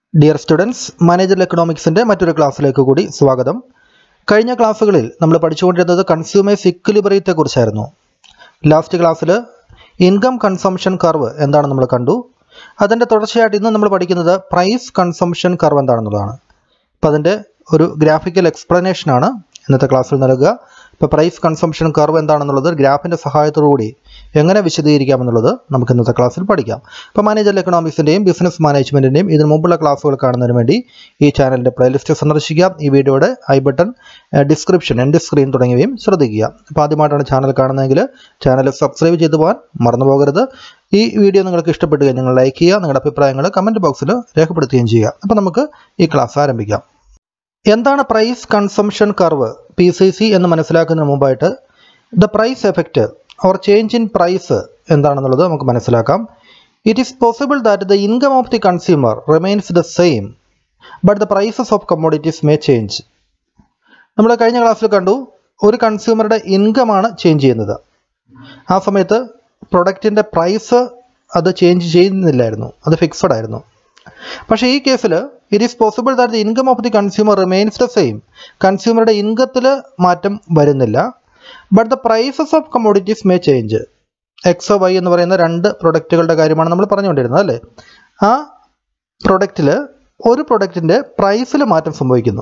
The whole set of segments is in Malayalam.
ഡിയർ സ്റ്റുഡൻസ് മാനേജർ എക്കണോമിക്സിൻ്റെ മറ്റൊരു ക്ലാസ്സിലേക്ക് കൂടി സ്വാഗതം കഴിഞ്ഞ ക്ലാസ്സുകളിൽ നമ്മൾ പഠിച്ചുകൊണ്ടിരുന്നത് കൺസ്യൂമേഴ്സ് ഇക്വിലിബറിയത്തെ കുറിച്ചായിരുന്നു ലാസ്റ്റ് ക്ലാസ്സിൽ ഇൻകം കൺസംഷൻ കർവ് എന്താണെന്ന് നമ്മൾ കണ്ടു അതിൻ്റെ തുടർച്ചയായിട്ട് ഇന്ന് നമ്മൾ പഠിക്കുന്നത് പ്രൈസ് കൺസംഷൻ കർവ് എന്താണെന്നുള്ളതാണ് അപ്പോൾ അതിൻ്റെ ഒരു ഗ്രാഫിക്കൽ എക്സ്പ്ലനേഷനാണ് ഇന്നത്തെ ക്ലാസ്സിൽ നൽകുക ഇപ്പോൾ പ്രൈസ് കൺസംഷൻ കർവ് എന്താണെന്നുള്ളത് ഗ്രാഫിൻ്റെ സഹായത്തോടുകൂടി എങ്ങനെ വിശദീകരിക്കാമെന്നുള്ളത് നമുക്ക് ഇന്നത്തെ ക്ലാസ്സിൽ പഠിക്കാം ഇപ്പോൾ മാനേജർ എക്കണോമിക്സിൻ്റെയും ബിസിനസ് മാനേജ്മെൻറ്റിൻ്റെയും ഇതിന് മുമ്പുള്ള ക്ലാസ്സുകൾ കാണുന്നതിന് വേണ്ടി ഈ ചാനലിൻ്റെ പ്ലേലിസ്റ്റ് സന്ദർശിക്കുക ഈ വീഡിയോയുടെ ഐ ബട്ടൺ ഡിസ്ക്രിപ്ഷൻ എൻ്റെ സ്ക്രീൻ തുടങ്ങിയവയും ശ്രദ്ധിക്കുക അപ്പോൾ ആദ്യമായിട്ടാണ് ചാനൽ കാണുന്നതെങ്കിൽ ചാനൽ സബ്സ്ക്രൈബ് ചെയ്തു പോകാൻ മറന്നു പോകരുത് ഈ വീഡിയോ നിങ്ങൾക്ക് ഇഷ്ടപ്പെട്ടു കഴിഞ്ഞാൽ നിങ്ങൾ ലൈക്ക് ചെയ്യുക നിങ്ങളുടെ അഭിപ്രായങ്ങൾ കമൻറ്റ് ബോക്സിൽ രേഖപ്പെടുത്തുകയും ചെയ്യുക അപ്പോൾ നമുക്ക് ഈ ക്ലാസ് ആരംഭിക്കാം എന്താണ് price consumption curve P C C എന്ന് മനസ്സിലാക്കുന്നതിന് മുമ്പായിട്ട് the price effect or change in price എന്താണെന്നുള്ളത് നമുക്ക് മനസ്സിലാക്കാം it is possible that the income of the consumer remains the same but the prices of commodities may change നമ്മൾ കഴിഞ്ഞ ക്ലാസ്സിൽ കണ്ടു ഒരു കൺസ്യൂമറുടെ ഇൻകമാണ് ചേഞ്ച് ചെയ്യുന്നത് ആ സമയത്ത് പ്രൊഡക്റ്റിൻ്റെ പ്രൈസ് അത് ചേഞ്ച് ചെയ്യുന്നില്ലായിരുന്നു അത് ഫിക്സഡ് ആയിരുന്നു പക്ഷേ ഈ കേസിൽ it is possible that the income of the consumer remains the same കൺസ്യൂമറുടെ ഇൻകത്തിൽ മാറ്റം വരുന്നില്ല but the prices of commodities may change X Y എന്ന് പറയുന്ന രണ്ട് പ്രൊഡക്റ്റുകളുടെ കാര്യമാണ് നമ്മൾ പറഞ്ഞുകൊണ്ടിരുന്നത് അല്ലേ ആ പ്രൊഡക്റ്റിൽ ഒരു പ്രൊഡക്റ്റിൻ്റെ പ്രൈസിൽ മാറ്റം സംഭവിക്കുന്നു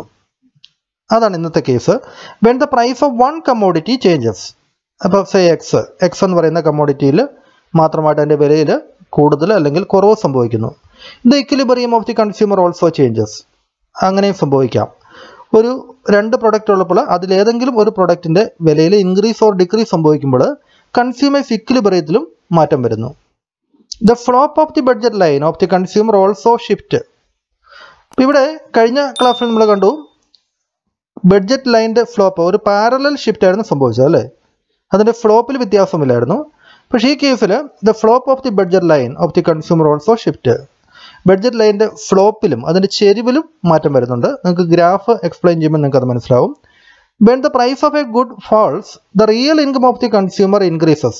അതാണ് ഇന്നത്തെ case when the price of one commodity changes അപ്പോൾ സേ എക്സ് എക്സ് എന്ന് പറയുന്ന കമ്മോഡിറ്റിയിൽ മാത്രമായിട്ട് അതിൻ്റെ വിലയിൽ കൂടുതൽ അല്ലെങ്കിൽ കുറവ് സംഭവിക്കുന്നു the equilibrium of the consumer also changes അങ്ങനെയും സംഭവിക്കാം ഒരു രണ്ട് പ്രൊഡക്റ്റ് ഉള്ളപ്പോൾ അതിലേതെങ്കിലും ഒരു പ്രൊഡക്റ്റിൻ്റെ വിലയിൽ ഇൻക്രീസ് ഓർ ഡിക്രീസ് സംഭവിക്കുമ്പോൾ കൺസ്യൂമേഴ്സ് ഇക്വിലിബറിയത്തിലും മാറ്റം വരുന്നു the slope of the budget line of the consumer also shift ഇവിടെ കഴിഞ്ഞ ക്ലാസ്സിൽ നമ്മൾ കണ്ടു ബഡ്ജറ്റ് ലൈൻ്റെ ഫ്ലോപ്പ് ഒരു പാരലൽ ഷിഫ്റ്റ് ആയിരുന്നു സംഭവിച്ചത് അല്ലേ അതിൻ്റെ ഫ്ലോപ്പിൽ വ്യത്യാസമില്ലായിരുന്നു പക്ഷേ ഈ കേസിൽ the slope of the budget line of the consumer also shift budget ലൈനിൻ്റെ ഫ്ലോപ്പിലും അതിൻ്റെ ചെരിവിലും മാറ്റം വരുന്നുണ്ട് നിങ്ങൾക്ക് ഗ്രാഫ് എക്സ്പ്ലെയിൻ ചെയ്യുമ്പോൾ നിങ്ങൾക്ക് അത് മനസ്സിലാവും when the price of a good falls the real income of the consumer increases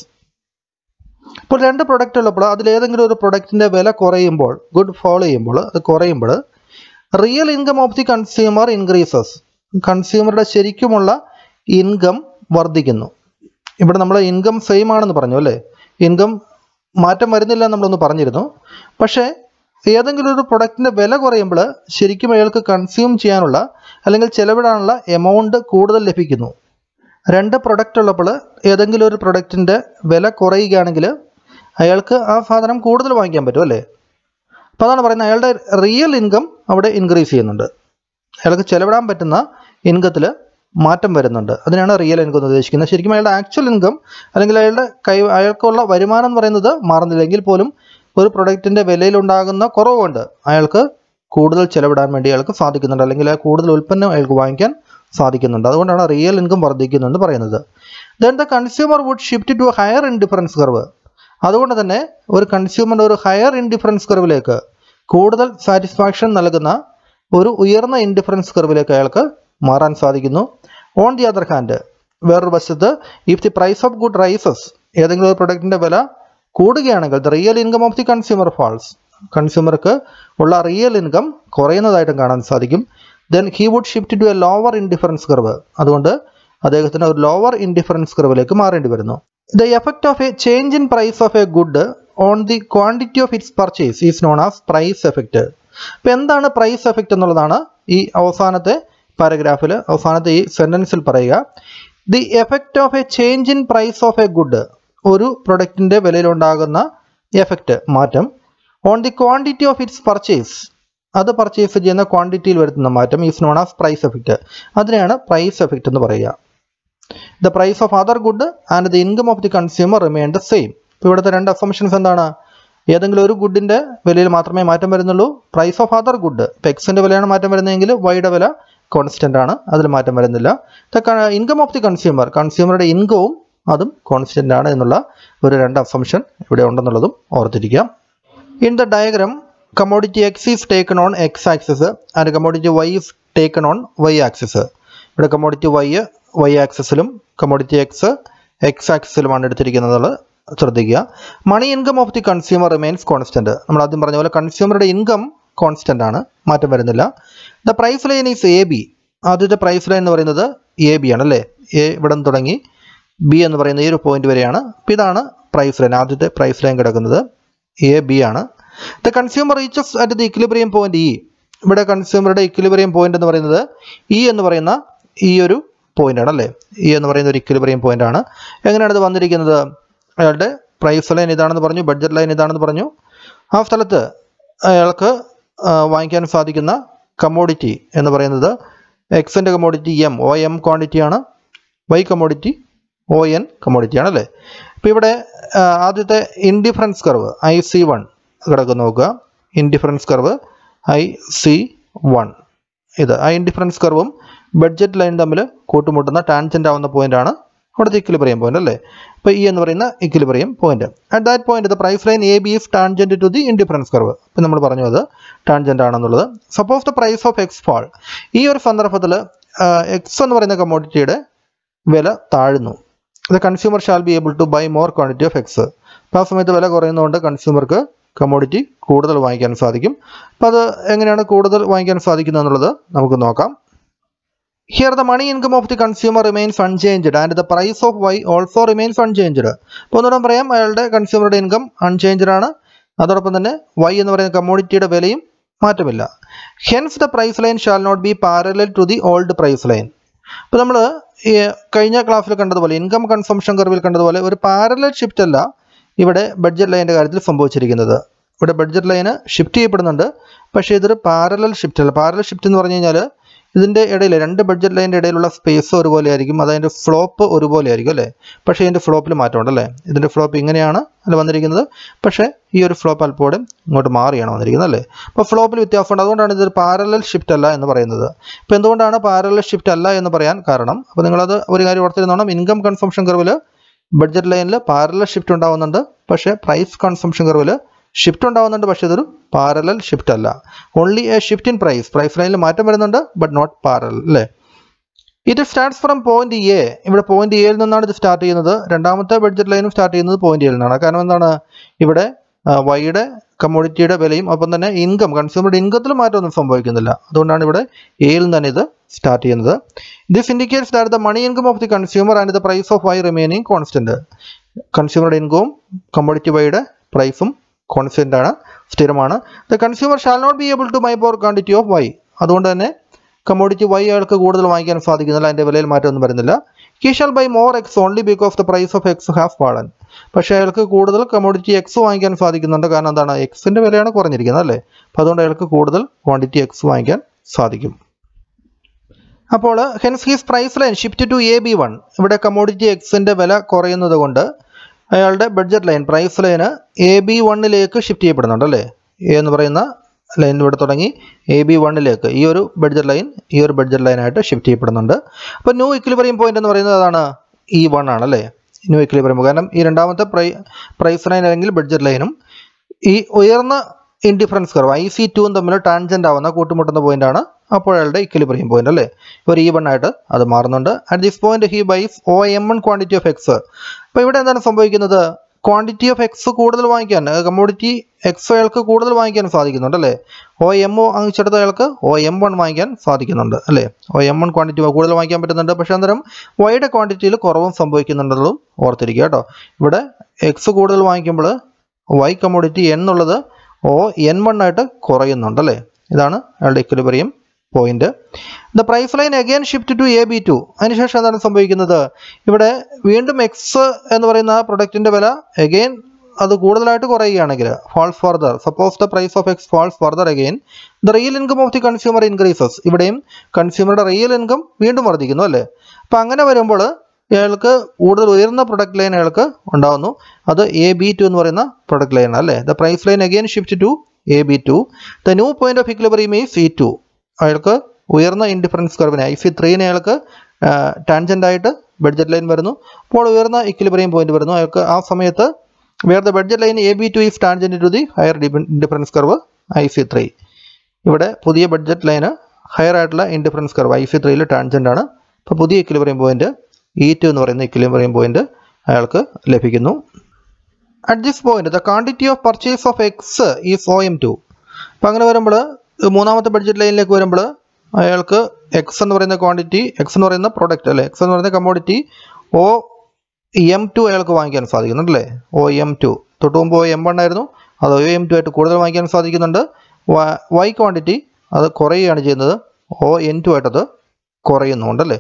ഇപ്പോൾ രണ്ട് പ്രൊഡക്റ്റ് ഉള്ളപ്പോൾ അതിലേതെങ്കിലും ഒരു പ്രൊഡക്റ്റിൻ്റെ വില കുറയുമ്പോൾ ഗുഡ് ഫാൾ ചെയ്യുമ്പോൾ അത് കുറയുമ്പോൾ real income of the consumer increases കൺസ്യൂമറുടെ ശരിക്കുമുള്ള ഇൻകം വർദ്ധിക്കുന്നു ഇവിടെ നമ്മൾ ഇൻകം സെയിം ആണെന്ന് പറഞ്ഞു അല്ലേ ഇൻകം മാറ്റം വരുന്നില്ല നമ്മളൊന്ന് പറഞ്ഞിരുന്നു പക്ഷേ ഏതെങ്കിലും ഒരു പ്രൊഡക്റ്റിൻ്റെ വില കുറയുമ്പോൾ ശരിക്കും അയാൾക്ക് കൺസ്യൂം ചെയ്യാനുള്ള അല്ലെങ്കിൽ ചിലവിടാനുള്ള എമൗണ്ട് കൂടുതൽ ലഭിക്കുന്നു രണ്ട് പ്രൊഡക്റ്റ് ഉള്ളപ്പോൾ ഏതെങ്കിലും ഒരു പ്രൊഡക്റ്റിൻ്റെ വില കുറയുകയാണെങ്കിൽ അയാൾക്ക് ആ സാധനം കൂടുതൽ വാങ്ങിക്കാൻ പറ്റും അല്ലേ അപ്പോൾ അതാണ് പറയുന്നത് അയാളുടെ റിയൽ ഇൻകം അവിടെ ഇൻക്രീസ് ചെയ്യുന്നുണ്ട് അയാൾക്ക് ചിലവിടാൻ പറ്റുന്ന ഇൻകത്തിൽ മാറ്റം വരുന്നുണ്ട് അതിനാണ് റിയൽ ഇൻകം എന്ന് ഉദ്ദേശിക്കുന്നത് ശരിക്കും അയാളുടെ ആക്ച്വൽ ഇൻകം അല്ലെങ്കിൽ അയാളുടെ കൈ അയാൾക്കുള്ള വരുമാനം എന്ന് പറയുന്നത് മാറുന്നില്ലെങ്കിൽ പോലും ഒരു പ്രൊഡക്റ്റിൻ്റെ വിലയിലുണ്ടാകുന്ന കുറവ് കൊണ്ട് അയാൾക്ക് കൂടുതൽ ചിലവിടാൻ വേണ്ടി അയാൾക്ക് സാധിക്കുന്നുണ്ട് അല്ലെങ്കിൽ കൂടുതൽ ഉൽപ്പന്നം അയാൾക്ക് വാങ്ങിക്കാൻ സാധിക്കുന്നുണ്ട് അതുകൊണ്ടാണ് റിയൽ ഇൻകം വർദ്ധിക്കുന്നതെന്ന് പറയുന്നത് then the consumer would shift to higher indifference curve അതുകൊണ്ട് തന്നെ ഒരു കൺസ്യൂമറിൻ്റെ ഒരു ഹയർ ഇൻഡിഫറൻസ് കർവിലേക്ക് കൂടുതൽ സാറ്റിസ്ഫാക്ഷൻ നൽകുന്ന ഒരു ഉയർന്ന ഇൻഡിഫറൻസ് കർവിലേക്ക് അയാൾക്ക് മാറാൻ സാധിക്കുന്നു ഓൺ ദി അതർ ഹാൻഡ് വേറൊരു വശത്ത് if the price of good rises ഏതെങ്കിലും ഒരു പ്രൊഡക്റ്റിൻ്റെ വില കൂടുകയാണെങ്കിൽ the real income of the consumer falls കൺസ്യൂമർക്ക് ഉള്ള റിയൽ ഇൻകം കുറയുന്നതായിട്ടും കാണാൻ സാധിക്കും then he would shift to a lower indifference curve അതുകൊണ്ട് അദ്ദേഹത്തിന് ഒരു ലോവർ ഇൻഡിഫറൻസ് കർവിലേക്ക് മാറേണ്ടി വരുന്നു the effect of a change in price of a good on the quantity of its purchase is known as price effect അപ്പോൾ എന്താണ് പ്രൈസ് എഫക്റ്റ് എന്നുള്ളതാണ് ഈ അവസാനത്തെ പാരഗ്രാഫിൽ അവസാനത്തെ ഈ സെൻറ്റൻസിൽ പറയുക the effect of a change in price of a good ഒരു പ്രൊഡക്റ്റിൻ്റെ വിലയിലുണ്ടാകുന്ന എഫക്റ്റ് മാറ്റം on the quantity of its purchase അത് പർച്ചേസ് ചെയ്യുന്ന ക്വാണ്ടിറ്റിയിൽ വരുത്തുന്ന മാറ്റം is known as price effect അതിനെയാണ് പ്രൈസ് എഫക്റ്റ് എന്ന് പറയുക the price of other good and the income of the consumer remain the same ഇപ്പോൾ ഇവിടുത്തെ രണ്ട് അസംഷൻസ് എന്താണ് ഏതെങ്കിലും ഒരു ഗുഡിൻ്റെ വിലയിൽ മാത്രമേ മാറ്റം വരുന്നുള്ളൂ പ്രൈസ് ഓഫ് അതർ ഗുഡ് ഇപ്പോൾ എക്സിൻ്റെ വിലയാണ് മാറ്റം വരുന്നതെങ്കിൽ വൈയുടെ വില കോൺസ്റ്റൻ്റ് ആണ് അതിൽ മാറ്റം വരുന്നില്ല ഇൻകം ഓഫ് ദി കൺസ്യൂമർ കൺസ്യൂമറുടെ ഇൻകവും അതും കോൺസ്റ്റൻ്റ് ആണ് എന്നുള്ള ഒരു രണ്ട് അസംഷൻ ഇവിടെ ഉണ്ടെന്നുള്ളതും ഓർത്തിരിക്കുക in the diagram commodity X is taken on X axis and commodity Y is taken on Y axis ഇവിടെ കമ്മോഡിറ്റി വൈ വൈ ആക്സിസിലും കമ്മോഡിറ്റി എക്സ് എക്സ് ആക്സിസിലുമാണ് എടുത്തിരിക്കുന്നത് ശ്രദ്ധിക്കുക money income of the consumer remains constant നമ്മൾ ആദ്യം പറഞ്ഞ പോലെ കൺസ്യൂമറുടെ ഇൻകം കോൺസ്റ്റന്റ് ആണ് മാറ്റം വരുന്നില്ല the price line is A B ആദ്യത്തെ പ്രൈസ് ലൈൻ എന്ന് പറയുന്നത് എ ബി ആണ് അല്ലേ എ ഇവിടെ നിന്ന് തുടങ്ങി ബി എന്ന് പറയുന്ന ഈ ഒരു പോയിന്റ് വരെയാണ് അപ്പോൾ ഇതാണ് പ്രൈസ് ലൈൻ ആദ്യത്തെ പ്രൈസ് ലൈൻ കിടക്കുന്നത് എ ബി ആണ് the consumer reaches at the equilibrium point E ഇവിടെ കൺസ്യൂമറുടെ ഇക്വിലിബ്രിയം പോയിന്റ് എന്ന് പറയുന്നത് ഇ എന്ന് പറയുന്ന ഈ ഒരു പോയിന്റ് ആണ് അല്ലേ ഇ എന്ന് പറയുന്ന ഒരു ഇക്വിലിബ്രിയം പോയിന്റ് ആണ് എങ്ങനെയാണ് ഇത് വന്നിരിക്കുന്നത് അയാളുടെ പ്രൈസ് ലൈൻ ഇതാണെന്ന് പറഞ്ഞു ബഡ്ജറ്റ് ലൈൻ ഇതാണെന്ന് പറഞ്ഞു ആ സ്ഥലത്ത് അയാൾക്ക് ആ, വാങ്ങിക്കാൻ സാധിക്കുന്ന കമ്മോഡിറ്റി എന്ന് പറയുന്നത് എക്സിൻ്റെ കമ്മോഡിറ്റി എം ഒ എം ക്വാണ്ടിറ്റിയാണ് Y commodity O N commodity ആണ് അല്ലേ അപ്പോൾ ഇവിടെ ആ, ആദ്യത്തെ indifference curve I C one കിടക്കുന്നു നോക്കുക indifference curve I C one ഇത് ആ ഇൻഡിഫറൻസ് കർവും ബഡ്ജറ്റ് ലൈൻ തമ്മിൽ കൂട്ടുമുട്ടുന്ന ടാൻജൻ്റ് ആവുന്ന പോയിന്റാണ് അവിടുത്തെ ഇക്വിലിബ്രിയം പോയിന്റ് അല്ലേ അപ്പോൾ ഈ എന്ന് പറയുന്ന equilibrium point at that point the price line A B is tangent to the indifference curve ഇപ്പം നമ്മൾ പറഞ്ഞു അത് ടാൻജൻ്റ് ആണെന്നുള്ളത് suppose the price of X fall ഈ ഒരു സന്ദർഭത്തിൽ എക്സ് എന്ന് പറയുന്ന കമ്മോഡിറ്റിയുടെ വില താഴുന്നു the consumer shall be able to buy more quantity of X അപ്പോൾ ആ സമയത്ത് വില കുറയുന്നതുകൊണ്ട് കൺസ്യൂമർക്ക് കമ്മോഡിറ്റി കൂടുതൽ വാങ്ങിക്കാൻ സാധിക്കും അപ്പോൾ അത് എങ്ങനെയാണ് കൂടുതൽ വാങ്ങിക്കാൻ സാധിക്കുന്നത് എന്നുള്ളത് നമുക്ക് നോക്കാം here the money income of the consumer remains unchanged and the price of Y also remains unchanged അപ്പോൾ ഒന്നുകൂടെ പറയാം അയാളുടെ കൺസ്യൂമറുടെ ഇൻകം അൺചേഞ്ച്ഡ് ആണ് അതോടൊപ്പം തന്നെ വൈ എന്ന് പറയുന്ന കമ്മോഡിറ്റിയുടെ വിലയും മാറ്റമില്ല hence the price line shall not be parallel to the old price line അപ്പോൾ നമ്മൾ കഴിഞ്ഞ ക്ലാസ്സിൽ കണ്ടതുപോലെ ഇൻകം കൺസംഷൻ കർവിൽ കണ്ടതുപോലെ ഒരു പാരലൽ ഷിഫ്റ്റ് അല്ല ഇവിടെ ബഡ്ജറ്റ് ലൈൻ്റെ കാര്യത്തിൽ സംഭവിച്ചിരിക്കുന്നത് ഇവിടെ ബഡ്ജറ്റ് ലൈന് ഷിഫ്റ്റ് ചെയ്യപ്പെടുന്നുണ്ട് പക്ഷേ ഇതൊരു പാരലൽ ഷിഫ്റ്റ് അല്ല പാരലൽ ഷിഫ്റ്റ് എന്ന് പറഞ്ഞു കഴിഞ്ഞാൽ ഇതിൻ്റെ ഇടയിൽ രണ്ട് ബഡ്ജറ്റ് ലൈൻ്റെ ഇടയിലുള്ള സ്പേസ് ഒരുപോലെ ആയിരിക്കും അതതിൻ്റെ ഫ്ലോപ്പ് ഒരുപോലെ ആയിരിക്കും അല്ലേ പക്ഷേ ഇതിൻ്റെ ഫ്ലോപ്പിൽ മാറ്റമുണ്ട് അല്ലേ ഇതിൻ്റെ ഫ്ലോപ്പ് ഇങ്ങനെയാണ് അല്ല വന്നിരിക്കുന്നത് പക്ഷേ ഈ ഒരു ഫ്ലോപ്പ് അല്പോടെ ഇങ്ങോട്ട് മാറിയാണ് വന്നിരിക്കുന്നത് അല്ലേ അപ്പോൾ ഫ്ലോപ്പിൽ വ്യത്യാസമുണ്ട് അതുകൊണ്ടാണ് ഇതൊരു പാരലൽ ഷിഫ്റ്റ് അല്ല എന്ന് പറയുന്നത് അപ്പോൾ എന്തുകൊണ്ടാണ് പാരലൽ ഷിഫ്റ്റ് അല്ല എന്ന് പറയാൻ കാരണം അപ്പോൾ നിങ്ങളത് ഒരു കാര്യം ഓർത്തിരുന്നോണം ഇൻകം കൺസംഷൻ കർവിൽ ബഡ്ജറ്റ് ലൈനിൽ പാരലൽ ഷിഫ്റ്റ് ഉണ്ടാവുന്നുണ്ട് പക്ഷേ പ്രൈസ് കൺസംഷൻ കർവിൽ ഷിഫ്റ്റ് ഉണ്ടാവുന്നുണ്ട് പക്ഷേ ഇതൊരു പാരലൽ ഷിഫ്റ്റ് അല്ല only a shift in price price ലൈനിൽ മാറ്റം വരുന്നുണ്ട് ബട്ട് നോട്ട് പാരലൽ അല്ലേ ഇത് സ്റ്റാർട്ട്സ് ഫ്രം പോയിന്റ് എ ഇവിടെ പോയിന്റ് എയിൽ നിന്നാണ് ഇത് സ്റ്റാർട്ട് ചെയ്യുന്നത് രണ്ടാമത്തെ ബഡ്ജറ്റ് ലൈനും സ്റ്റാർട്ട് ചെയ്യുന്നത് പോയിന്റ് എയിൽ നിന്നാണ് കാരണം എന്താണ് ഇവിടെ വൈയുടെ കമ്മോഡിറ്റിയുടെ വിലയും ഒപ്പം തന്നെ ഇൻകം കൺസ്യൂമറുടെ ഇൻകത്തിൽ മാറ്റമൊന്നും സംഭവിക്കുന്നില്ല അതുകൊണ്ടാണ് ഇവിടെ എയിൽ നിന്ന് തന്നെ ഇത് സ്റ്റാർട്ട് ചെയ്യുന്നത് this indicates that the money income of the consumer and the price of Y remaining constant കൺസ്യൂമറുടെ ഇൻകവും കമ്മോഡിറ്റി വൈയുടെ പ്രൈസും കോൺസ്റ്റന്റ് ആണ് സ്ഥിരമാണ് the consumer shall not be able to buy more quantity of Y അതുകൊണ്ട് തന്നെ കമ്മോഡിറ്റി വൈ അയാൾക്ക് കൂടുതൽ വാങ്ങിക്കാൻ സാധിക്കുന്നില്ല അതിൻ്റെ വിലയിൽ മാറ്റമൊന്നും വരുന്നില്ല he shall buy more X only because the price of X have fallen പക്ഷേ അയാൾക്ക് കൂടുതൽ കമ്മോഡിറ്റി എക്സ് വാങ്ങിക്കാൻ സാധിക്കുന്നുണ്ട് കാരണം എന്താണ് എക്സിൻ്റെ വിലയാണ് കുറഞ്ഞിരിക്കുന്നത് അല്ലേ അപ്പോൾ അതുകൊണ്ട് അയാൾക്ക് കൂടുതൽ ക്വാണ്ടിറ്റി എക്സ് വാങ്ങിക്കാൻ സാധിക്കും അപ്പോൾ hence his price line shift to A B one ഇവിടെ കമ്മോഡിറ്റി എക്സിൻ്റെ വില കുറയുന്നത് കൊണ്ട് അയാളുടെ ബഡ്ജറ്റ് ലൈൻ പ്രൈസ് ലൈന് എ ബി വണ്ണിലേക്ക് ഷിഫ്റ്റ് ചെയ്യപ്പെടുന്നുണ്ട് അല്ലേ എ എന്ന് പറയുന്ന ലൈൻ ഇവിടെ തുടങ്ങി എ ബി വണ്ണിലേക്ക് ഈ ഒരു ബഡ്ജറ്റ് ലൈൻ ഈ ഒരു ബഡ്ജറ്റ് ലൈനായിട്ട് ഷിഫ്റ്റ് ചെയ്യപ്പെടുന്നുണ്ട് അപ്പോൾ ന്യൂ ഇക്വിലിബ്രിയം പോയിന്റ് എന്ന് പറയുന്നത് അതാണ് ഇ വൺ ആണ് അല്ലേ ന്യൂ ഇക്വിലിബ്രിയം കാരണം ഈ രണ്ടാമത്തെ പ്രൈ പ്രൈസ് ലൈൻ അല്ലെങ്കിൽ ബഡ്ജറ്റ് ലൈനും ഈ ഉയർന്ന ഇൻഡിഫറൻസ് കർവ് ഐ സി ടുവും തമ്മിൽ ടാൻജൻ്റ് ആവുന്ന കൂട്ടുമുട്ടുന്ന പോയിന്റാണ് അപ്പോൾ അയാളുടെ ഇക്വിലിബ്രിയം പോയിന്റ് അല്ലേ ഒരു ഈ വൺ ആയിട്ട് അത് മാറുന്നുണ്ട് at this point he buys O M one quantity of X അപ്പോൾ ഇവിടെ എന്താണ് സംഭവിക്കുന്നത് ക്വാണ്ടിറ്റി ഓഫ് എക്സ് കൂടുതൽ വാങ്ങിക്കാൻ കമ്മോഡിറ്റി എക്സ് അയാൾക്ക് കൂടുതൽ വാങ്ങിക്കാൻ സാധിക്കുന്നുണ്ട് അല്ലേ ഒ എം ഒ വാങ്ങിച്ചെടുത്ത അയാൾക്ക് ഒ എം വൺ വാങ്ങിക്കാൻ സാധിക്കുന്നുണ്ട് അല്ലേ ഒ എം വൺ ക്വാണ്ടിറ്റി കൂടുതൽ വാങ്ങിക്കാൻ പറ്റുന്നുണ്ട് പക്ഷേ അന്നേരം വൈയുടെ ക്വാണ്ടിറ്റിയിൽ കുറവും സംഭവിക്കുന്നുണ്ടെന്നതും ഓർത്തിരിക്കുക കേട്ടോ ഇവിടെ എക്സ് കൂടുതൽ വാങ്ങിക്കുമ്പോൾ വൈ കമ്മോഡിറ്റി എന്നുള്ളത് ഒ എൻ വൺ ആയിട്ട് കുറയുന്നുണ്ട് അല്ലേ ഇതാണ് അയാളുടെ equilibrium point the price line again shift to A B two അതിനുശേഷം എന്താണ് സംഭവിക്കുന്നത് ഇവിടെ വീണ്ടും എക്സ് എന്ന് പറയുന്ന പ്രൊഡക്റ്റിന്റെ വില അഗെയിൻ അത് കൂടുതലായിട്ട് കുറയുകയാണെങ്കിൽ falls further suppose the price of X falls further again the real income of the consumer increases ഇവിടെയും കൺസ്യൂമറുടെ റിയൽ ഇൻകം വീണ്ടും വർദ്ധിക്കുന്നു അല്ലേ അപ്പം അങ്ങനെ വരുമ്പോൾ അയാൾക്ക് കൂടുതൽ ഉയർന്ന പ്രൊഡക്റ്റ് ലൈൻ അയാൾക്ക് ഉണ്ടാകുന്നു അത് എ ബി ടു എന്ന് പറയുന്ന പ്രൊഡക്റ്റ് ലൈൻ അല്ലേ the price line again shift to A B two the new point of equilibrium ഈ സി ടു അയാൾക്ക് ഉയർന്ന ഇൻഡിഫറൻസ് കർവിന് ഐ സി ത്രീന് അയാൾക്ക് ടാൻജൻ്റ് ആയിട്ട് ബഡ്ജറ്റ് ലൈൻ വരുന്നു അപ്പോൾ ഉയർന്ന ഇക്വിലിബ്രിയം പോയിന്റ് വരുന്നു അയാൾക്ക് ആ സമയത്ത് where the budget line A B two is tangent to the higher indifference curve I C three ഇവിടെ പുതിയ ബഡ്ജറ്റ് ലൈന് ഹയർ ആയിട്ടുള്ള ഇൻഡിഫറൻസ് കർവ് ഐ സി ത്രീയിൽ ടാൻജൻ്റ് ആണ് അപ്പോൾ പുതിയ ഇക്വിലിബ്രിയം പോയിന്റ് ഇ ടു എന്ന് പറയുന്ന ഇക്വിലിബ്രിയം പോയിന്റ് അയാൾക്ക് ലഭിക്കുന്നു at this point the quantity of purchase of X is O M two അപ്പോൾ അങ്ങനെ വരുമ്പോൾ മൂന്നാമത്തെ ബഡ്ജറ്റ് ലൈനിലേക്ക് വരുമ്പോൾ അയാൾക്ക് എക്സ് എന്ന് പറയുന്ന ക്വാണ്ടിറ്റി എക്സ് എന്ന് പറയുന്ന പ്രൊഡക്റ്റ് അല്ലേ എക്സ് എന്ന് പറയുന്ന കമ്മോഡിറ്റി ഓ എം ടു അയാൾക്ക് വാങ്ങിക്കാൻ സാധിക്കുന്നുണ്ട് അല്ലേ ഒ എം ടു തൊട്ട് മുമ്പ് ഒ എം വൺ ആയിരുന്നു അത് ഒ എം ടു ആയിട്ട് കൂടുതൽ വാങ്ങിക്കാൻ സാധിക്കുന്നുണ്ട് വൈ ക്വാണ്ടിറ്റി അത് കുറയുകയാണ് ചെയ്യുന്നത് ഒ എൻ ടു ആയിട്ട് അത് കുറയുന്നുണ്ടല്ലേ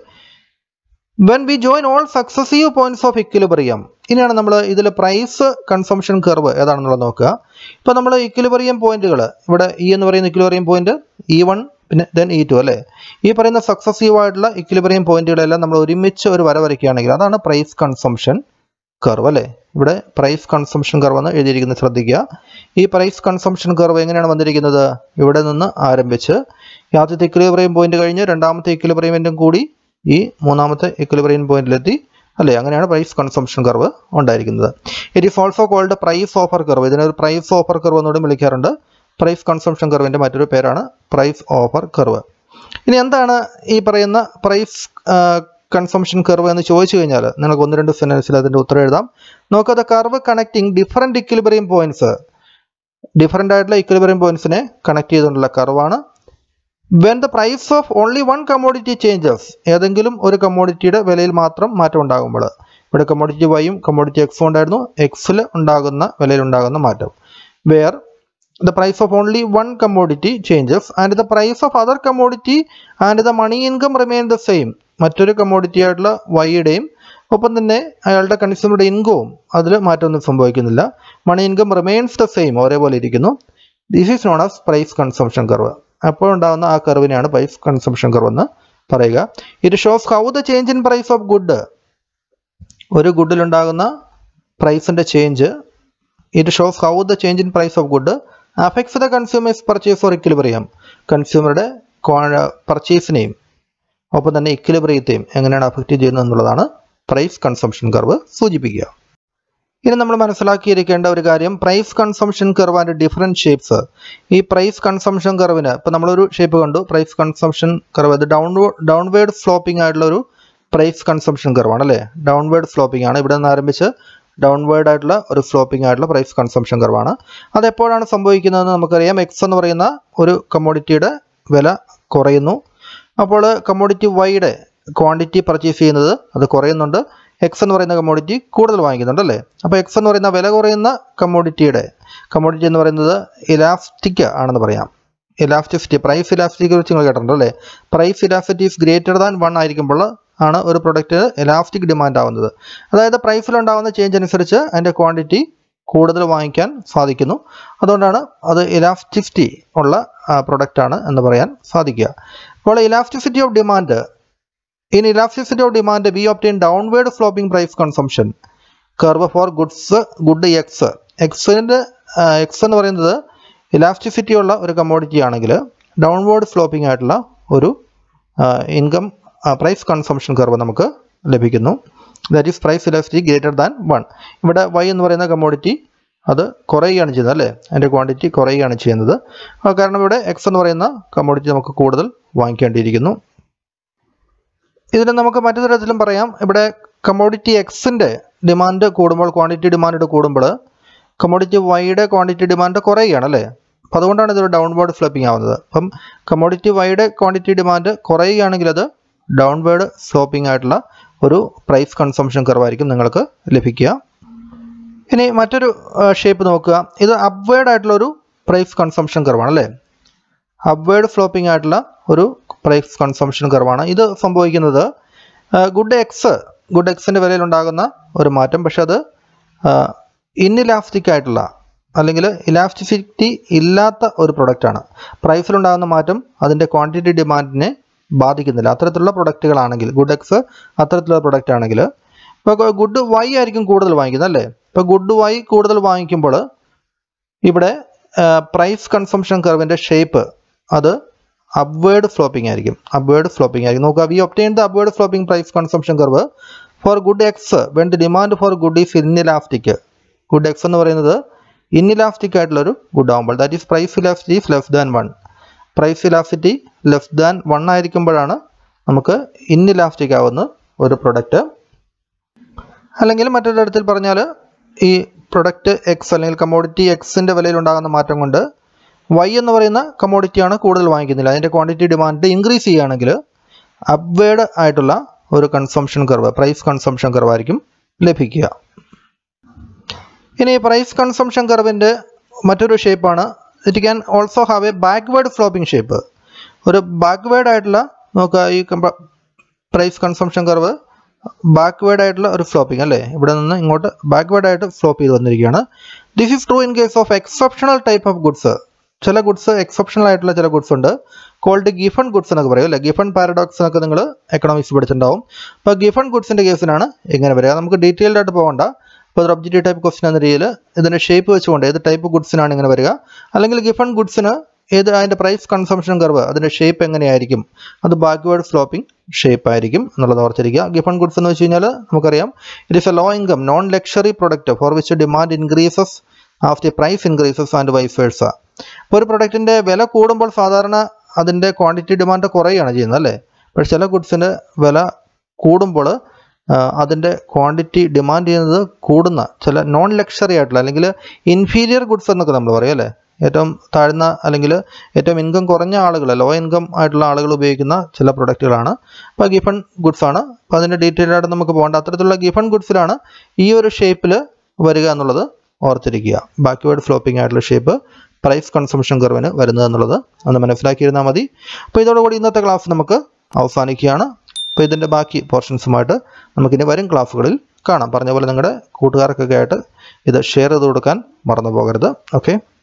when we join all successive points of equilibrium ഇനിയാണ് നമ്മൾ ഇതിൽ പ്രൈസ് കൺസംഷൻ കർവ് ഏതാണെന്നുള്ളത് നോക്കുക ഇപ്പോൾ നമ്മൾ ഇക്വിലിബ്രിയം പോയിന്റുകൾ ഇവിടെ ഇ എന്ന് പറയുന്ന ഇക്വിലിബ്രിയം പോയിന്റ് ഇ വൺ പിന്നെ ദെൻ ഇ ടു അല്ലേ ഈ പറയുന്ന സക്സസീവ് ആയിട്ടുള്ള ഇക്വിലിബ്രിയം പോയിന്റുകളെല്ലാം നമ്മൾ ഒരുമിച്ച് ഒരു വര വരയ്ക്കുകയാണെങ്കിൽ അതാണ് പ്രൈസ് കൺസംഷൻ കർവ് അല്ലേ ഇവിടെ പ്രൈസ് കൺസംഷൻ കർവ് എന്ന് എഴുതിയിരിക്കുന്നത് ശ്രദ്ധിക്കുക ഈ പ്രൈസ് കൺസംഷൻ കർവ് എങ്ങനെയാണ് വന്നിരിക്കുന്നത് ഇവിടെ നിന്ന് ആരംഭിച്ച് ഈ ആദ്യത്തെ ഇക്വിലിബ്രിയം പോയിന്റ് കഴിഞ്ഞ് രണ്ടാമത്തെ ഇക്വിലിബ്രിയമെൻറ്റും കൂടി ഈ മൂന്നാമത്തെ ഇക്വിലിബ്രിയം പോയിന്റിലെത്തി അല്ലേ അങ്ങനെയാണ് പ്രൈസ് കൺസംഷൻ കർവ് ഉണ്ടായിരിക്കുന്നത് it is also called price offer curve ഇതിനൊരു പ്രൈസ് ഓഫർ കർവ് എന്നോടും വിളിക്കാറുണ്ട് പ്രൈസ് കൺസംഷൻ കർവിൻ്റെ മറ്റൊരു പേരാണ് പ്രൈസ് ഓഫർ കർവ് ഇനി എന്താണ് ഈ പറയുന്ന പ്രൈസ് കൺസംഷൻ കർവ് എന്ന് ചോദിച്ചു കഴിഞ്ഞാൽ നിങ്ങൾക്ക് ഒന്ന് രണ്ട് സെൻറ്റൻസിൽ അതിൻ്റെ ഉത്തരം എഴുതാം നോക്കുക the curve connecting different equilibrium points different ആയിട്ടുള്ള ഇക്വിലിബ്രിയം പോയിന്റ്സിനെ കണക്ട് ചെയ്തുകൊണ്ടുള്ള കർവാണ് when the price of only one commodity changes ഏതെങ്കിലും ഒരു കമ്മോഡിറ്റിയുടെ വിലയിൽ മാത്രം മാറ്റം ഉണ്ടാകുമ്പോൾ ഇവിടെ കമ്മോഡിറ്റി വൈയും കമ്മോഡിറ്റി എക്സും ഉണ്ടായിരുന്നു എക്സിൽ ഉണ്ടാകുന്ന വിലയിൽ ഉണ്ടാകുന്ന മാറ്റം where the price of only one commodity changes and the price of other commodity and the money income remain the same മറ്റൊരു കമ്മോഡിറ്റി ആയിട്ടുള്ള വൈയുടെയും ഒപ്പം തന്നെ അയാളുടെ കൺസ്യൂമറുടെ ഇൻകവും അതിൽ മാറ്റമൊന്നും സംഭവിക്കുന്നില്ല money income remains the same ഒരേപോലെ ഇരിക്കുന്നു this is known as price consumption curve അപ്പോൾ ഉണ്ടാകുന്ന ആ കർവിനെയാണ് പ്രൈസ് കൺസംഷൻ കർവ് എന്ന് പറയുക it shows how the change in price of good ഒരു ഗുഡിലുണ്ടാകുന്ന പ്രൈസിൻ്റെ change it shows how the change in price of good affects the consumer's purchase or equilibrium കൺസ്യൂമറുടെ പർച്ചേസിനെയും ഒപ്പം തന്നെ ഇക്വിലിബ്രിയത്തെയും എങ്ങനെയാണ് അഫക്റ്റ് ചെയ്യുന്നത് എന്നുള്ളതാണ് പ്രൈസ് കൺസംഷൻ കർവ് സൂചിപ്പിക്കുക ഇനി നമ്മൾ മനസ്സിലാക്കിയിരിക്കേണ്ട ഒരു കാര്യം price consumption curve and different shapes ഈ പ്രൈസ് കൺസംഷൻ കർവിന് ഇപ്പോൾ നമ്മളൊരു ഷേപ്പ് കണ്ടു പ്രൈസ് കൺസംഷൻ കർവ് അത് ഡൗൺ ഡൗൺവേർഡ് സ്ലോപ്പിംഗ് ആയിട്ടുള്ള ഒരു പ്രൈസ് കൺസംഷൻ കർവാണ് അല്ലേ ഡൗൺവേർഡ് സ്ലോപ്പിംഗ് ആണ് ഇവിടെ നിന്ന് ആരംഭിച്ച് ഡൗൺവേർഡ് ആയിട്ടുള്ള ഒരു സ്ലോപ്പിംഗ് ആയിട്ടുള്ള പ്രൈസ് കൺസംഷൻ കർവാണ് അത് എപ്പോഴാണ് സംഭവിക്കുന്നതെന്ന് നമുക്കറിയാം എക്സ് എന്ന് പറയുന്ന ഒരു കമ്മോഡിറ്റിയുടെ വില കുറയുന്നു അപ്പോൾ കമ്മോഡിറ്റി വൈയുടെ ക്വാണ്ടിറ്റി പർച്ചേസ് ചെയ്യുന്നത് അത് കുറയുന്നുണ്ട് എക്സ് എന്ന് പറയുന്ന കമ്മോഡിറ്റി കൂടുതൽ വാങ്ങിക്കുന്നുണ്ട് അല്ലേ അപ്പോൾ എക്സ് എന്ന് പറയുന്ന വില കുറയുന്ന കമ്മോഡിറ്റിയുടെ കമ്മോഡിറ്റി എന്ന് പറയുന്നത് ഇലാസ്റ്റിക് ആണെന്ന് പറയാം ഇലാസ്റ്റിസിറ്റി പ്രൈസ് ഇലാസ്റ്റിക് കുറിച്ച് നിങ്ങൾ കേട്ടിട്ടുണ്ട് അല്ലേ price elasticity is greater than one ആയിരിക്കുമ്പോൾ ആണ് ഒരു പ്രൊഡക്റ്റ് ഇലാസ്റ്റിക് ഡിമാൻഡ് ആവുന്നത് അതായത് പ്രൈസിലുണ്ടാകുന്ന ചേഞ്ച് അനുസരിച്ച് അതിൻ്റെ ക്വാണ്ടിറ്റി കൂടുതൽ വാങ്ങിക്കാൻ സാധിക്കുന്നു അതുകൊണ്ടാണ് അത് ഇലാസ്റ്റിസിറ്റി ഉള്ള പ്രൊഡക്റ്റ് ആണ് എന്ന് പറയാൻ സാധിക്കുക അപ്പോൾ elasticity of demand in elasticity of demand we obtain downward sloping price consumption curve for goods good X എക്സിൻ്റെ എക്സ് എന്ന് പറയുന്നത് ഇലാസ്റ്റിസിറ്റി ഉള്ള ഒരു കമ്മോഡിറ്റി ആണെങ്കിൽ ഡൗൺവേർഡ് ഫ്ലോപ്പിംഗ് ആയിട്ടുള്ള ഒരു ഇൻകം പ്രൈസ് കൺസംഷൻ കർവ് നമുക്ക് ലഭിക്കുന്നു that is price elasticity greater than one ഇവിടെ വൈ എന്ന് പറയുന്ന കമ്മോഡിറ്റി അത് കുറയുകയാണ് ചെയ്യുന്നത് അല്ലേ അതിൻ്റെ ക്വാണ്ടിറ്റി കുറയുകയാണ് ചെയ്യുന്നത് ആ കാരണം ഇവിടെ എക്സ് എന്ന് പറയുന്ന കമ്മോഡിറ്റി നമുക്ക് കൂടുതൽ വാങ്ങിക്കേണ്ടിയിരിക്കുന്നു ഇതിനെ നമുക്ക് മറ്റു തരത്തിലും പറയാം ഇവിടെ കമ്മോഡിറ്റി എക്സിൻ്റെ ഡിമാൻഡ് കൂടുമ്പോൾ ക്വാണ്ടിറ്റി ഡിമാൻഡ് കൂടുമ്പോൾ കമ്മോഡിറ്റി വൈയുടെ ക്വാണ്ടിറ്റി ഡിമാൻഡ് കുറയുകയാണ് അല്ലേ അപ്പോൾ അതുകൊണ്ടാണ് ഇതൊരു ഡൗൺവേർഡ് ഫ്ലോപ്പിംഗ് ആവുന്നത് അപ്പം കമ്മോഡിറ്റി വൈയുടെ ക്വാണ്ടിറ്റി ഡിമാൻഡ് കുറയുകയാണെങ്കിൽ അത് ഡൗൺവേർഡ് സ്ലോപ്പിംഗ് ആയിട്ടുള്ള ഒരു പ്രൈസ് കൺസംഷൻ കർവായിരിക്കും നിങ്ങൾക്ക് ലഭിക്കുക ഇനി മറ്റൊരു ഷേപ്പ് നോക്കുക ഇത് അപ്വേർഡ് ആയിട്ടുള്ള ഒരു പ്രൈസ് കൺസംഷൻ കർവാണ് അല്ലേ അപ്വേർഡ് ഫ്ലോപ്പിംഗ് ആയിട്ടുള്ള ഒരു പ്രൈസ് കൺസംഷൻ കർവാണ് ഇത് സംഭവിക്കുന്നത് ഗുഡ് എക്സ് ഗുഡ് എക്സിൻ്റെ വിലയിൽ ഉണ്ടാകുന്ന ഒരു മാറ്റം പക്ഷെ അത് ഇൻഇലാസ്റ്റിക് ആയിട്ടുള്ള അല്ലെങ്കിൽ ഇലാസ്റ്റിസിറ്റി ഇല്ലാത്ത ഒരു പ്രൊഡക്റ്റാണ് പ്രൈസിലുണ്ടാകുന്ന മാറ്റം അതിൻ്റെ ക്വാണ്ടിറ്റി ഡിമാൻഡിനെ ബാധിക്കുന്നില്ല അത്തരത്തിലുള്ള പ്രൊഡക്റ്റുകളാണെങ്കിൽ ഗുഡ് എക്സ് അത്തരത്തിലുള്ള പ്രൊഡക്റ്റ് ആണെങ്കിൽ ഇപ്പോൾ ഗുഡ് വൈ ആയിരിക്കും കൂടുതൽ വാങ്ങിക്കുന്നത് അല്ലേ ഇപ്പോൾ ഗുഡ് വൈ കൂടുതൽ വാങ്ങിക്കുമ്പോൾ ഇവിടെ പ്രൈസ് കൺസംഷൻ കർവിൻ്റെ ഷേപ്പ് അത് അപ്വേർഡ് ഫ്ലോപ്പിംഗ് ആയിരിക്കും അപ്വേർഡ് ഫ്ലോപ്പിംഗ് ആയിരിക്കും നോക്കുക we obtain the upward sloping price consumption curve for good X when the demand for good is inelastic good X എന്ന് പറയുന്നത് ഇന്നിലാസ്റ്റിക് ആയിട്ടുള്ളൊരു ഗുഡ് ആകുമ്പോൾ that is price elasticity is less than one price elasticity less than one ആയിരിക്കുമ്പോഴാണ് നമുക്ക് ഇന്നിലാസ്റ്റിക് ആവുന്ന ഒരു പ്രൊഡക്റ്റ് അല്ലെങ്കിൽ മറ്റൊരു തരത്തിൽ പറഞ്ഞാൽ ഈ പ്രൊഡക്റ്റ് എക്സ് അല്ലെങ്കിൽ കമ്മോഡിറ്റി എക്സിൻ്റെ വിലയിൽ ഉണ്ടാകുന്ന മാറ്റം കൊണ്ട് വൈ എന്ന് പറയുന്ന കമ്മോഡിറ്റിയാണ് കൂടുതൽ വാങ്ങിക്കുന്നില്ല അതിൻ്റെ ക്വാണ്ടിറ്റി ഡിമാൻഡ് ഇൻക്രീസ് ചെയ്യുകയാണെങ്കിൽ അപ്വേഡ് ആയിട്ടുള്ള ഒരു consumption curve price consumption curve ആയിരിക്കും ലഭിക്കുക ഇനി പ്രൈസ് കൺസംഷൻ കർവിൻ്റെ മറ്റൊരു ഷേപ്പാണ് it can also have a backward sloping shape ഒരു ബാക്ക്വേർഡ് ആയിട്ടുള്ള നോക്കുക ഈ പ്രൈസ് കൺസംഷൻ കർവ് ബാക്ക്വേർഡ് ആയിട്ടുള്ള ഒരു ഫ്ലോപ്പിംഗ് അല്ലേ ഇവിടെ നിന്ന് ഇങ്ങോട്ട് ബാക്ക്വേർഡ് ആയിട്ട് ഫ്ലോപ്പ് ചെയ്ത് വന്നിരിക്കുകയാണ് this is true in case of exceptional type of goods ചില ഗുഡ്സ് എക്സെപ്ഷണൽ ആയിട്ടുള്ള ചില ഗുഡ്സ് ഉണ്ട് കോൾഡ് ഗിഫൺ ഗുഡ്സ് എന്നൊക്കെ പറയും അല്ലേ ഗിഫൺ പാരഡോക്സ് എന്നൊക്കെ നിങ്ങൾ എക്കണോമിക്സ് പഠിച്ചിട്ടുണ്ടാവും അപ്പോൾ ഗിഫൺ ഗുഡ്സിൻ്റെ കേസിനാണ് ഇങ്ങനെ വരിക നമുക്ക് ഡീറ്റെയിൽഡ് ആയിട്ട് പോകണ്ട അപ്പോൾ ഒരു ഒബ്ജക്റ്റീവ് ടൈപ്പ് ക്വസ്റ്റൻ എന്ന രീതിയിൽ ഇതിൻ്റെ ഷേപ്പ് വെച്ചുകൊണ്ട് ഏത് ടൈപ്പ് ഗുഡ്സിനാണ് ഇങ്ങനെ വരിക അല്ലെങ്കിൽ ഗിഫൺ ഗുഡ്സിന് ഏത് അതിൻ്റെ പ്രൈസ് കൺസംഷൻ കർവ് അതിൻ്റെ ഷേപ്പ് എങ്ങനെയായിരിക്കും അത് ബാക്ക്വേർഡ് ഫ്ലോപ്പിംഗ് ഷേപ്പ് ആയിരിക്കും എന്നുള്ളത് ഓർത്തിരിക്കുക ഗിഫൺ ഗുഡ്സ് എന്ന് വെച്ച് കഴിഞ്ഞാൽ നമുക്കറിയാം it is a low income non luxury product for which demand increases after price increases and vice versa അപ്പോൾ ഒരു പ്രൊഡക്റ്റിൻ്റെ വില കൂടുമ്പോൾ സാധാരണ അതിൻ്റെ ക്വാണ്ടിറ്റി ഡിമാൻഡ് കുറയുകയാണ് ചെയ്യുന്നത് അല്ലേ പക്ഷേ ചില ഗുഡ്സിൻ്റെ വില കൂടുമ്പോൾ അതിൻ്റെ ക്വാണ്ടിറ്റി ഡിമാൻഡ് ചെയ്യുന്നത് കൂടുന്ന ചില നോൺ ലക്ഷറി ആയിട്ടുള്ള അല്ലെങ്കിൽ ഇൻഫീരിയർ ഗുഡ്സ് എന്നൊക്കെ നമ്മൾ പറയും അല്ലേ ഏറ്റവും താഴ്ന്ന അല്ലെങ്കിൽ ഏറ്റവും ഇൻകം കുറഞ്ഞ ആളുകൾ ലോ ഇൻകം ആയിട്ടുള്ള ആളുകൾ ഉപയോഗിക്കുന്ന ചില പ്രൊഡക്റ്റുകളാണ് അപ്പോൾ ഗിഫൺ ഗുഡ്സ് ആണ് അപ്പോൾ അതിൻ്റെ ഡീറ്റെയിൽ ആയിട്ട് നമുക്ക് പോകേണ്ട അത്തരത്തിലുള്ള ഗിഫൺ ഗുഡ്സിലാണ് ഈ ഒരു ഷേപ്പിൽ വരിക എന്നുള്ളത് ഓർത്തിരിക്കുക ബാക്ക്വേർഡ് ഫ്ലോപ്പിംഗ് ആയിട്ടുള്ള ഷേപ്പ് പ്രൈസ് കൺസംഷൻ കർവിന് വരുന്നത് എന്നുള്ളത് ഒന്ന് മനസ്സിലാക്കിയിരുന്നാൽ മതി അപ്പോൾ ഇതോടുകൂടി ഇന്നത്തെ ക്ലാസ് നമുക്ക് അവസാനിക്കുകയാണ് അപ്പോൾ ഇതിൻ്റെ ബാക്കി പോർഷൻസുമായിട്ട് നമുക്കിനി വരും ക്ലാസ്സുകളിൽ കാണാം പറഞ്ഞ പോലെ നിങ്ങളുടെ കൂട്ടുകാർക്കൊക്കെ ആയിട്ട് ഇത് ഷെയർ ചെയ്ത് കൊടുക്കാൻ മറന്നു പോകരുത് ഓക്കെ